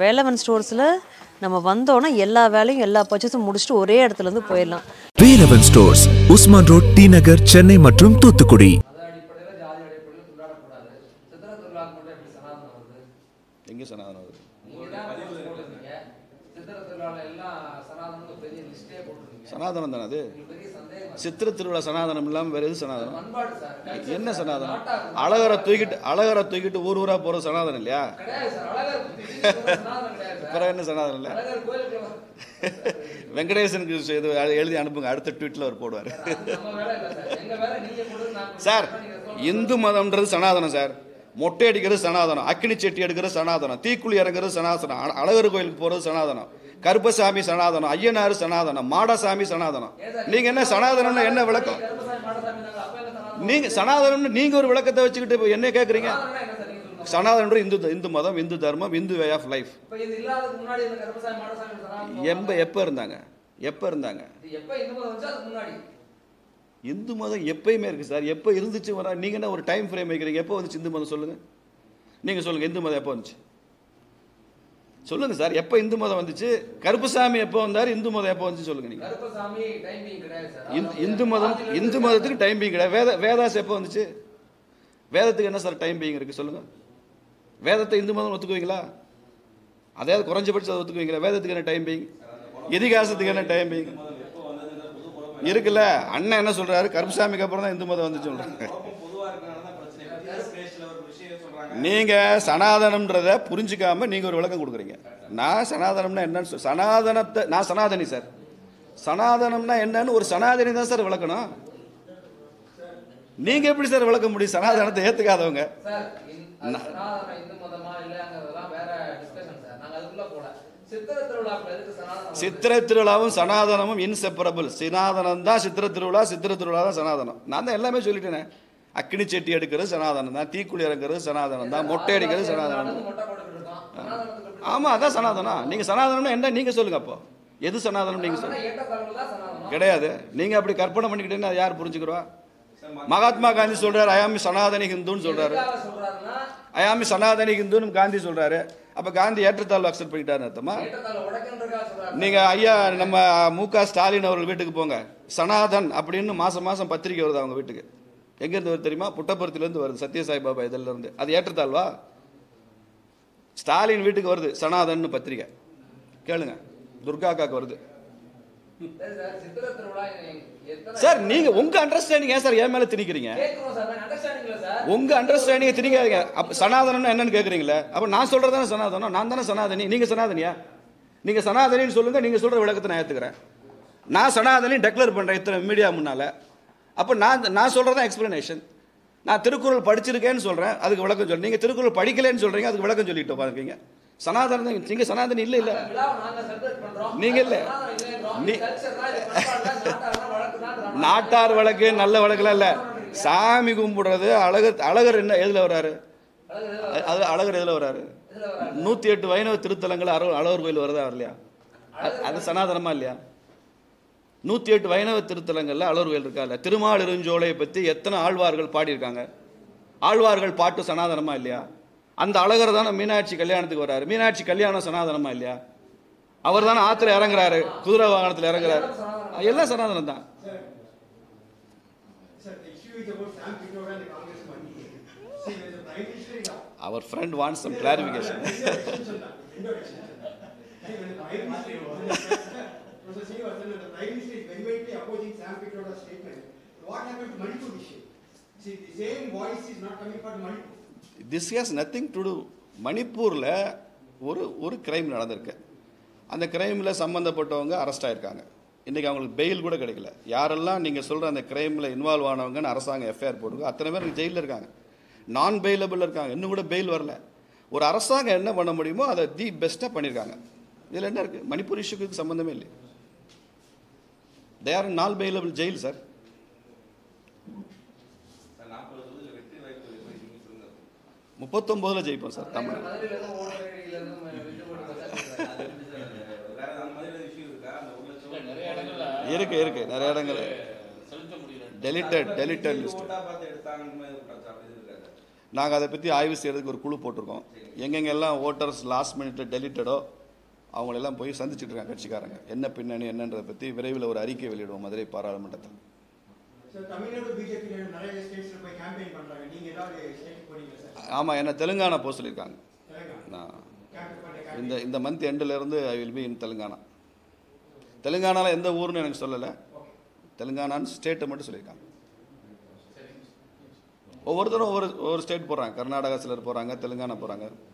வேலவன் ஸ்டோர்ஸில் நம்ம வந்தோன்னா எல்லா வேலையும் எல்லா பர்ச்சேஸும் முடிச்சுட்டு ஒரே இடத்துல இருந்து போயிடலாம் Velavan stores Usman road T Nagar Chennai மற்றும் தூத்துக்குடி மத அடிப்படையில் ஜாதி அடிப்படையில் கொண்டாடக்கூடாது சித்திர திருவிழாக்கு மட்டும் எப்படி சனாதனம் வருது எங்கே சனாதனம் வருது நீங்க தான் post போட்டிருந்தீங்க சித்திர திருவிழாவில் எல்லாம் சனாதனம்னு பெரிய லிஸ்டே போட்டிருந்தீங்க சனாதனம் தானே அது உங்களுக்கு பெரிய சந்தேகம் சித்திர திருவிழா சனாதனம் இல்லாமல் வேறு எது சனாதனம் பண்பாடு சார் culture என்ன சார். சனாதனம் நாட்டார் அழகரை தூக்கிட்டு அழகரை தூக்கிட்டு ஊர் ஊரா போறது சனாதனம் இல்லையா கிடையாது சார் அழகர் திடீர்னு சனாதனம் கிடையாது சார் அப்புறம் என்ன சனாதனம் இல்லை அழகர் கோயிலுக்குள்ள வர- வெங்கடேசனுக்கு இது எழுதி அனுப்புங்க அடுத்த ட்வீட்டில் அவர் போடுவார் அது நம்ம வேலை இல்லை சார் எங்க வேலை நீங்க கொடுத்து நான் சார் நீங்க சொல்லணும். இந்து மதம்ன்றது சனாதனம் சார் மொட்டை அடிக்கிறது சனாதனம் அக்கினி செட்டி எடுக்கிறது சனாதனம் தீக்குழி இறங்குறது சனாதனம் அ- அழகர் கோயிலுக்கு போறது சனாதனம் கருப்பசாமி சனாதனம் ஐயனார் சனாதனம் மாடசாமி சனாதனம் நீங்க என்ன சனாதனம்னு என்ன விளக்கம் கருப்பசாமி மாடசாமி நாங்க அப்ப என்ன சனாதனம் நீங்க சனாதனம்னு நீங்க ஒரு விளக்கத்தை வச்சுக்கிட்டு இப்போ என்ன கேக்குறீங்க சனாதனம்னா என்ன சார் நீங்க சொல்லுங்க சனாதனன்ற இந்து இந்து மதம் இந்து தர்மம் இந்து வே ஆஃப் லைஃப் இப்ப இது இல்லாததுக்கு முன்னாடி இந்த கருப்பசாமி மாடசாமி சனாதனம் எம்ப எப்போ இருந்தாங்க எப்போ இருந்தாங்க இது எப்ப இந்து மதம் வந்துச்சு அதுக்கு முன்னாடி இந்து மதம் எப்பயுமே இருக்கு சார் எப்போ இருந்துச்சு வரா நீங்க என்ன ஒரு டைம் ஃப்ரேம் வைக்கிறீங்க எப்போ வந்துச்சு இந்து மதம் சொல்லுங்க நீங்க சொல்லுங்க இந்து மதம் எப்போ வந்துச்சு சொல்லுங்க சார் எப்போ இந்து மதம் வந்துச்சு கருப்புசாமி எப்போ வந்தார் இந்து மதம் எப்போ வந்துச்சு சொல்லுங்க நீங்க கருப்பசாமி டைமிங் கிடையாது சார் இந்து- இந்து மதம் இந்து மதத்துக்கு டைம் பீங் கிடையாது வேத வேதாஸ் எப்போ வந்துச்சு வேதத்துக்கு என்ன சார் டைம் பீங் இருக்கு சொல்லுங்க வேதத்தை இந்து மதம் ஒத்துக்குவீங்களா அதையாவது குறைஞ்சபட்சம் அதை ஒத்துக்குவீங்களா வேதத்துக்கு என்ன டைம் பீங் இதிகாசத்துக்கு என்ன டைம் பீங் இருக்குல்ல அண்ணன் என்ன சொல்றாரு கருப்புசாமிக்கு அப்புறம் தான் இந்து மதம் வந்து சொல்றாங்க நீங்க சனாதனம்ன்றத புரிஞ்சுக்காம நீங்க ஒரு விளக்கம் கொடுக்குறீங்க நான் சனாதனம்னா என்னன்னு சொல்- சனாதனத்தை நான் சனாதனி சார் சனாதனம்னா என்னன்னு ஒரு சனாதனி தான் சார் விளக்கணும் நீங்க எப்படி சார் விளக்க முடியும் சனாதனத்தை ஏத்துக்காதவங்க சார் இந்த- அது சனாதனம் இந்து மதமா இல்லங்கிறதெல்லாம் வேற டிஸ்கஷன் சார் நாங்க அதுக்குள்ள போல சித்திர திருவிழாக்கள் எதுக்கு சனாதனம் வருது? சித்திரை திருவிழாவும் சனாதனமும் இன்செப்பரபிள் சனாதனம் தான் சித்திர திருவிழா சித்திர திருவிழா தான் சனாதனம் நான் தான் எல்லாமே சொல்லிட்டேனே அக்கினி செட்டி எடுக்கிறது சனாதனம் தான் தீக்குழி இறங்குறது சனாதனம் தான் மொட்டை அடிக்கிறது சனாதனம் நடந்து மொட்டை போட்டுக்கிட்டு இருக்கோம் சனாதனத்துக்கு எப்படி ஆமா அதான் சனாதனம் நீங்க சனாதனம்னா என்ன நீங்க சொல்லுங்க அப்போ எது சனாதனம் நீங்க சொல்லுங்க ஏற்றத்தாழ்வு தான் சனாதனம் கிடையாது நீங்க அப்படி கற்பனை பண்ணிக்கிட்டீங்கன்னா யார் புரிஞ்சுக்கிறோம் மகாத்மா காந்தி சொல்றாரு அயாமி சனாதனி ஹிந்துன்னு சொல்றாரு எதுக்காக சொல்றாருன்னா அயாமி சனாதனி ஹிந்துன்னு காந்தி சொல்றாரு அப்ப காந்தி ஏற்றத்தாழ்வு அக்செப்ட் பண்ணிட்டாருன்னு அர்த்தமா ஏற்றத்தாழ்வு உடைக்கின்றதுக்காக சொல்றாரு நீங்க ஐயா நம்ம மு க ஸ்டாலின் அவர்கள் வீட்டுக்கு போங்க சனாதன் அப்படின்னு மாசம் மாசம் பத்திரிக்கை வருது அவங்க வீட்டுக்கு எங்க இருந்து வருது தெரியுமா புட்டபுரத்துல இருந்து வருது சத்யசாய் பாபா இதுல இருந்து அது ஏற்றத்தாழ்வா ஸ்டாலின் வீட்டுக்கு வருது சனாதன் பத்திரிக்கை கேளுங்க துர்கா அக்காக்கு வருது சரி சார் சித்திர திருவிழா எத்தனை சார் நீங்க உங்க அண்டர்ஸ்டாண்டிங் ஏன் சார் என் மேல திணிக்கிறீங்க கேட்கிறோம் சார் அண்டர்ஸ்டாண்டிங்ல சார் உங்க அண்டர்ஸ்டாண்டிங் திணிக்காதீங்க அப்ப சனாதனம்னா என்னன்னு கேக்குறீங்களே அப்ப நான் சொல்றதானே சனாதனம் நான் தானே சனாதனி நீங்க சனாதனியா நீங்க சனாதனின்னு சொல்லுங்க நீங்க சொல்ற விளக்கத்தை நான் ஏத்துக்கிறேன் நான் சனாதனி டெக்ளேர் பண்றேன் இத்தனை மீடியா முன்னால அப்ப நான் நான் சொல்றதா எக்ஸ்பிளனேஷன் நான் திருக்குறள் படிச்சிருக்கேன்னு சொல்றேன் அதுக்கு விளக்கம் சொல்றேன் நீங்க திருக்குறள் படிக்கலைன்னு சொல்றீங்க அதுக்கு விளக்கம் சொல்லிட்டு பாருக்கீங்க சனாதனம் நீங்க சனாதனி இல்ல இல்ல விழாவை நாங்க செலிப்ரேட் பண்றோம் நீங்க இல்ல. சனாதனம் இல்லைன்றோம். நீ- கல்ச்சர் தான் இது பண்பாடு தான் நாட்டார் தான் வழக்கு தான் நாட்டார் வழக்கு நல்ல வழக்குலாம் இல்ல சாமி கும்பிடுறது அழகர் அழகர் என்ன எதுல வராரு அது- அது அழகர் எதுல வராரு நூத்தி எட்டு வைணவ திருத்தலங்கள் அழகர் அழகர் கோயில் வருதா வரலையா அது- அது சனாதனமா இல்லையா நூத்தி எட்டு வைணவ திருத்தலங்கள்ல அழகர் கோயில் இருக்கா இல்ல திருமாலிருஞ்சோலையை பத்தி எத்தனை ஆழ்வார்கள் பாடியிருக்காங்க ஆழ்வார்கள் பாட்டு சனாதனமா இல்லையா அந்த அழகர் தானே மீனாட்சி கல்யாணத்துக்கு வராரு மீனாட்சி கல்யாணம் சனாதனமா இல்லையா அவர் தானே ஆத்துல இறங்குறாரு குதிரை வாகனத்துல இறங்குறாரு எல்லாம் சனாதனம் தான் Sir, the issue is about Sam Pitroda and the Congress money. See, there is a prime minister in the அவர் friend want some clarification introduction. See, when the prime minister, Professor Srinivasan, when the prime minister is vehemently opposing Sam Pitroda's statement, what happened to Manipur issue? See, the same voice is not coming for Manipur. This has nothing to do மணிப்பூரில் ஒரு ஒரு crime நடந்திருக்கு அந்த கிரைமில் சம்மந்தப்பட்டவங்க arrest ஆயிருக்காங்க இன்றைக்கி அவங்களுக்கு fail கூட கிடைக்கல யாரெல்லாம் நீங்கள் சொல்கிற அந்த கிரைமில் இன்வால்வ் ஆனவங்கன்னு அரசாங்கம் எஃப்ஐஆர் போடுங்க அத்தனை பேர் ஜெயிலில் இருக்காங்க நான் பெயிலபிள் இருக்காங்க இன்னும் கூட பெயில் வரல ஒரு அரசாங்கம் என்ன பண்ண முடியுமோ அதை தி பெஸ்ட்டாக பண்ணியிருக்காங்க இதில் என்ன இருக்குது மணிப்பூர் இஷ்யூக்கு சம்மந்தமே இல்லை they are non bailable jail sir முப்பத்தொம்போதில் ஜெயிப்போம் சார் தமிழ் மதுரையில இருந்து ஓட வேண்டியில இருந்து விட்டு போட்டு பச்சாச்சு இருக்கு இருக்கு நிறைய இடங்கள் டெலிட்டட் டெலிட்டட் லிஸ்ட் நாங்கள் அதை பற்றி ஆய்வு செய்கிறதுக்கு ஒரு குழு போட்டிருக்கோம் எங்கெங்கெல்லாம் ஓட்டர்ஸ் லாஸ்ட் மினிட்ல டெலிட்டடோ அவங்களெல்லாம் போய் சந்திச்சுட்டு இருக்காங்க கட்சிக்காரங்க என்ன பின்னணி என்னன்றதை பற்றி விரைவில் ஒரு அறிக்கை வெளியிடுவோம் மதுரை பாராளுமன்றத்தில் சார் தமிழ்நாடு பிஜேபி நிறைய ஸ்டேட்ஸ்ல போய் கேம்பெயின் பண்றாங்க நீங்க ஏதாவது ஸ்டேட் போறீங்களா சார் ஆமாம் என்ன தெலுங்கானா போக சொல்லியிருக்காங்க தெலுங்கானா நான் கேம்பெயின் பண்ண இந்த இந்த மந்த் எண்டிலேருந்து I will be in Telangana தெலுங்கானாவில் எந்த ஊர்னு எனக்கு சொல்லலை தெலுங்கானான்னு ஸ்டேட்டை மட்டும் சொல்லியிருக்காங்க ஒவ்வொருத்தரும் ஒவ்வொரு ஒவ்வொரு ஸ்டேட் போகிறாங்க கர்நாடகா சிலர் போகிறாங்க தெலுங்கானா போகிறாங்க